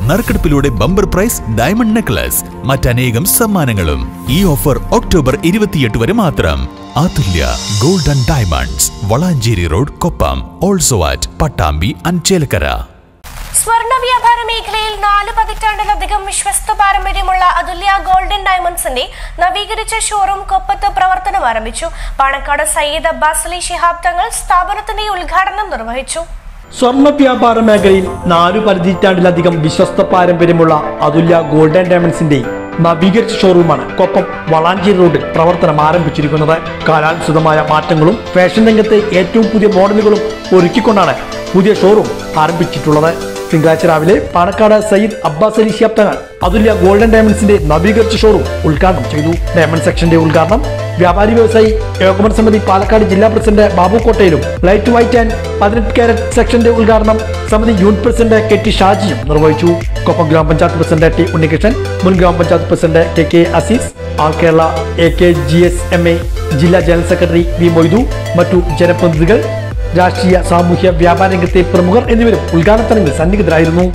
നറുക്കെടുപ്പിലൂടെ bumper prize diamond necklace മറ്റനേകം സമ്മാനങ്ങളും ഈ ഓഫർ ഒക്ടോബർ ഇരുപത്തിയെട്ട് വരെ മാത്രം Athulya gold and diamonds Valanchery road Koppam also at Pattambi and Chelakkara സ്വർണ്ണ വ്യാപാര മേഖലയിൽ നാല് പതിറ്റാണ്ടിലധികം വിശ്വസ്ത പാരമ്പര്യമുള്ള അതുല്യ ഗോൾഡൻ ഡയമണ്ട്സിന്റെ നവീകരിച്ച ഷോറൂം കൊപ്പത്ത് പ്രവർത്തനം ആരംഭിച്ചു പാണക്കാട് സയ്യിദ് അബ്ബാസ് അലി ശിഹാബ് തങ്ങൾ സ്ഥാപനത്തിന്റെ ഉദ്ഘാടനം നിർവഹിച്ചു സ്വർണ്ണ വ്യാപാര മേഖലയിൽ നാലു പതിറ്റാണ്ടിലധികം വിശ്വസ്ത പാരമ്പര്യമുള്ള അതുല്യ ഗോൾഡൻ ഡയമണ്ട്സിന്റെ നവീകരിച്ച ഷോറൂമാണ് കൊപ്പം വളാഞ്ചേരി റോഡിൽ പ്രവർത്തനം ആരംഭിച്ചിരിക്കുന്നത് കാലാനുസൃതമായ മാറ്റങ്ങളും ഫാഷൻ രംഗത്തെ ഏറ്റവും പുതിയ മോഡലുകളും ഒരുക്കിക്കൊണ്ടാണ് പുതിയ ഷോറൂം ആരംഭിച്ചിട്ടുള്ളത് തിങ്കളാഴ്ച രാവിലെ പാണക്കാട് സയ്യിദ് അബ്ബാസ് അലി ശിഹാബ് തങ്ങൾ അതുല്യ ഗോൾഡൻ ഡയമണ്ട്സിന്റെ നവീകരിച്ച ഷോറൂം ഉദ്ഘാടനം ചെയ്തു ഡയമണ്ട് സെക്ഷന്റെ ഉദ്ഘാടനം വ്യാപാരി വ്യവസായി ഏകോപന സമിതി പാലക്കാട് ജില്ലാ പ്രസിഡന്റ് ബാബു കോട്ടയിലും ലൈറ്റ് വൈറ്റ് ആൻഡ് പതിനെട്ട് ക്യാരറ്റ് സെക്ഷന്റെ ഉദ്ഘാടനം സമിതി യൂണിറ്റ് പ്രസിഡന്റ് കെ ടി ഷാജിയും നിർവഹിച്ചു കൊപ്പം ഗ്രാമപഞ്ചായത്ത് പ്രസിഡന്റ് ടി ഉണ്ണികൃഷ്ണൻ മുൻ ഗ്രാമപഞ്ചായത്ത് president K K Azeez all Kerala A K G S M A ജില്ലാ ജനറൽ സെക്രട്ടറി വി മൊയ്തു മറ്റു ജനപ്രതിനിധികൾ രാഷ്ട്രീയ സാമൂഹ്യ വ്യാപാര രംഗത്തെ പ്രമുഖർ എന്നിവരും ഉദ്ഘാടനത്തിൽ സന്നിഹിതരായിരുന്നു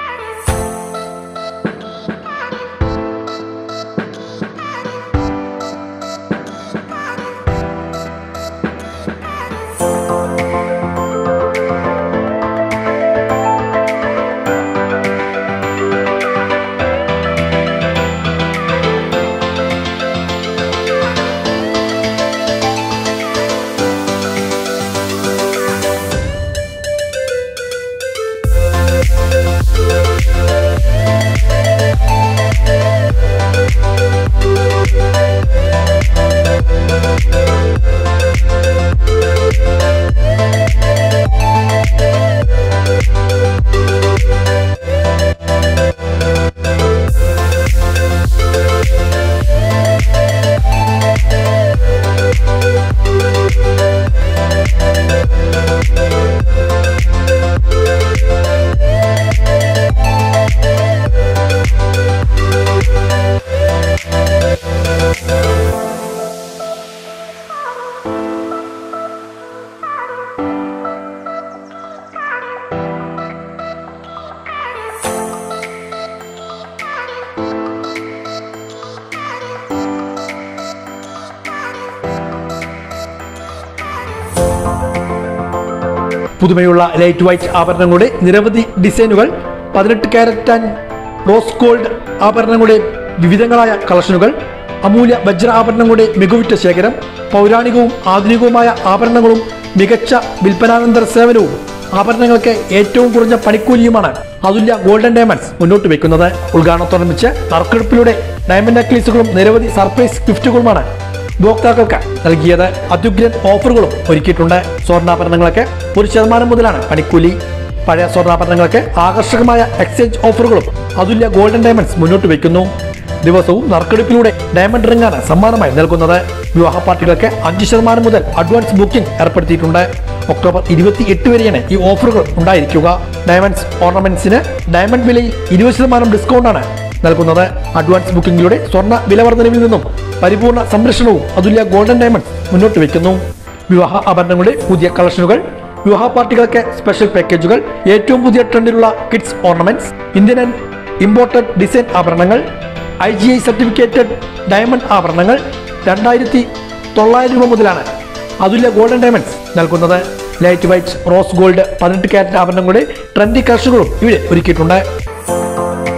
പുതുമയുള്ള ലൈറ്റ് വൈറ്റ് ആഭരണങ്ങളുടെ നിരവധി ഡിസൈനുകൾ പതിനെട്ട് ക്യാരറ്റ് ആൻഡ് റോസ് ഗോൾഡ് ആഭരണങ്ങളുടെ വിവിധങ്ങളായ കളക്ഷനുകൾ അമൂല്യ വജ്ര ആഭരണങ്ങളുടെ മികവുറ്റ ശേഖരം പൗരാണികവും ആധുനികവുമായ ആഭരണങ്ങളും മികച്ച വിൽപ്പനാനന്തര സേവനവും ആഭരണങ്ങൾക്ക് ഏറ്റവും കുറഞ്ഞ പണിക്കൂലിയുമാണ് അതുല്യ ഗോൾഡൻ ഡയമണ്ട്സ് മുന്നോട്ട് വെക്കുന്നത് ഉദ്ഘാടനത്തോടനുബന്ധിച്ച് നറുക്കെടുപ്പിലൂടെ ഡയമണ്ട് നെക്ലേസുകളും നിരവധി സർപ്രൈസ് ഗിഫ്റ്റുകളുമാണ് ഉപഭോക്താക്കൾക്ക് നൽകിയത് അത്യുഗ്രൻ ഓഫറുകളും ഒരുക്കിയിട്ടുണ്ട് സ്വർണ്ണാഭരണങ്ങൾക്ക് ഒരു ശതമാനം മുതലാണ് പണിക്കൂലി പഴയ സ്വർണ്ണാഭരണങ്ങൾക്ക് ആകർഷകമായ എക്സ്ചേഞ്ച് ഓഫറുകളും അതുല്യ ഗോൾഡൻ ഡയമണ്ട്സ് മുന്നോട്ട് വയ്ക്കുന്നു ദിവസവും നറുക്കെടുപ്പിലൂടെ ഡയമണ്ട് റിംഗാണ് സമ്മാനമായി നൽകുന്നത് വിവാഹ പാർട്ടികൾക്ക് അഞ്ച് ശതമാനം മുതൽ അഡ്വാൻസ് ബുക്കിംഗ് ഏർപ്പെടുത്തിയിട്ടുണ്ട് ഒക്ടോബർ ഇരുപത്തി എട്ട് വരെയാണ് ഈ ഓഫറുകൾ ഉണ്ടായിരിക്കുക ഡയമണ്ട്സ് ഓർണമെന്റ്സിന് ഡയമണ്ട് വിലയിൽ ഇരുപത് ശതമാനം ഡിസ്കൗണ്ടാണ് നൽകുന്നത് അഡ്വാൻസ് ബുക്കിംഗിലൂടെ സ്വർണ്ണ വിലവർദ്ധനവിൽ നിന്നും പരിപൂർണ സംരക്ഷണവും അതുല്യ ഗോൾഡൻ ഡയമണ്ട്സ് മുന്നോട്ട് വയ്ക്കുന്നു വിവാഹ ആഭരണങ്ങളുടെ പുതിയ കളക്ഷനുകൾ വിവാഹ പാർട്ടികൾക്ക് സ്പെഷ്യൽ പാക്കേജുകൾ ഏറ്റവും പുതിയ ട്രെൻഡിലുള്ള kids ornaments Indian and imported design ആഭരണങ്ങൾ I G I certificated diamond ആഭരണങ്ങൾ രണ്ടായിരത്തി തൊള്ളായിരം രൂപ മുതലാണ് അതുല്യ ഗോൾഡൻ ഡയമണ്ട്സ് നൽകുന്നത് ലൈറ്റ് വൈറ്റ് റോസ് ഗോൾഡ് പതിനെട്ട് ക്യാരറ്റ് ആഭരണങ്ങളുടെ ട്രെൻഡി കളക്ഷനുകളും ഇവിടെ ഒരുക്കിയിട്ടുണ്ട്